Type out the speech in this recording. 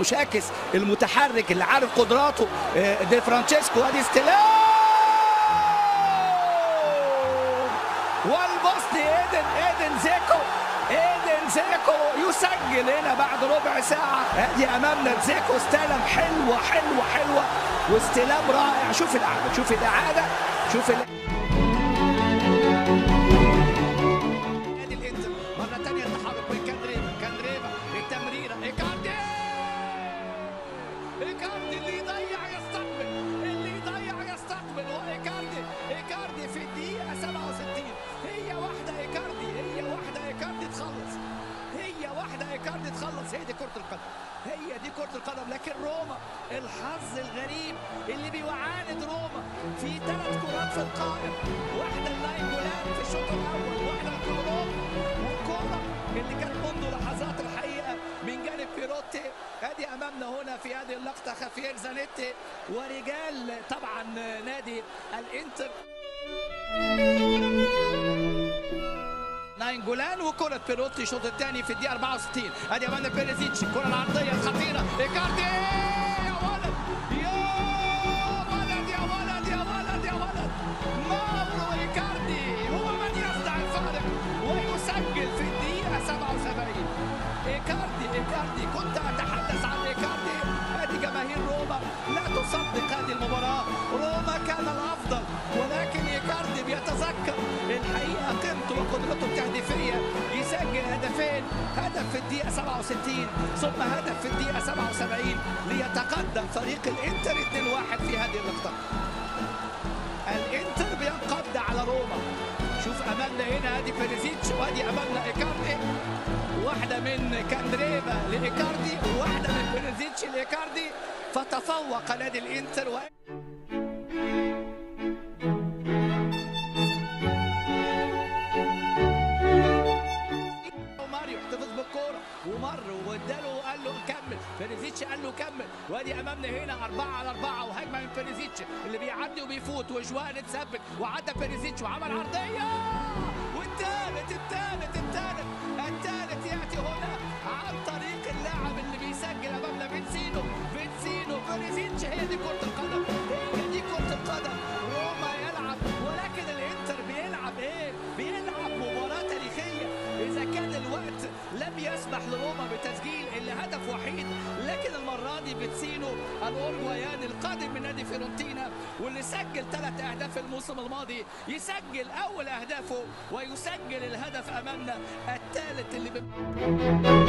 المشاكس المتحرك اللي عارف قدراته آه، دي فرانشيسكو ادي استلام والبسط ايدن ايدن زيكو ايدن زيكو يسجل هنا بعد ربع ساعة ادي امامنا زيكو استلم حلوة حلوة حلوة واستلام رائع شوف الإعادة شوف الإعادة شوف الإعادة نادي الانتر مرة تانية التحرك من كاندريفا كاندريفا التمريرة ايكاردي ايكاردي اللي يضيع يستقبل اللي يضيع يستقبل وايكاردي ايكاردي في الدقيقة 67 هي واحدة ايكاردي هي واحدة ايكاردي تخلص هي واحدة ايكاردي تخلص هي دي كرة القدم هي دي كرة القدم لكن روما الحظ الغريب اللي بيعاند روما في ثلاث كرات في القائم واحدة لناين جولان في الشوط الأول واحدة لكولوروف والكرة اللي كانت منذ لحظات الحقيقة من جانب بيروتي ادي امامنا هنا في هذه اللقطة خافير زانيتي ورجال طبعا نادي الانتر ناينجولان وكرة بيروتي الشوط الثاني في الدقيقة 64 ادي امامنا بيريزيتش الكرة العرضية الخطيرة ايكاردي يا ولد يا ولد يا ولد يا ولد يا ولد ماورو ايكاردي هو من يصنع الفارق ويسجل في الدقيقة 77 ايكاردي ايكاردي كنت اتحدث عن ايكاردي ادي جماهير روما لا تصدق هذه المباراة روما كان الافضل ولكن ايكاردي بيتذكر الحقيقة قيمته وقدرته التهديفية يسجل هدفين هدف في الدقيقة 67 ثم هدف في الدقيقة 77 ليتقدم فريق الانتر 2-1 في هذه اللقطة الانتر بينقض على روما شوف امامنا هنا ادي بيريزيتش وادي امامنا ايكاردي واحدة من كاندريفا لايكاردي وواحدة من بيريزيتش لايكاردي فتفوق نادي الانتر و... ماريو احتفظ بالكوره ومر واداله وقال له كمل بيريزيتش قال له كمل وادي امامنا هنا أربعة على أربعة وهجمة من بيريزيتش اللي بيعدي وبيفوت وجوان اتثبت وعدى بيريزيتش وعمل عرضية والثالث الثالث الثالث الثالث يأتي هنا عن طريق اللاعب اللي بيسجل أمامنا فينسينو فينسينو بيريزيتش هي دي كرة القدم هي دي كرة القدم روما يلعب ولكن الانتر بيلعب ايه؟ بيلعب مباراة تاريخية إذا كان الوقت لم يسمح لروما بتسجيل إلا هدف وحيد لكن المرة دي بتسينو الأورجواياني القادم من نادي فيرونتينا واللي سجل ثلاث أهداف الموسم الماضي يسجل أول أهدافه ويسجل الهدف أمامنا الثالث اللي ب...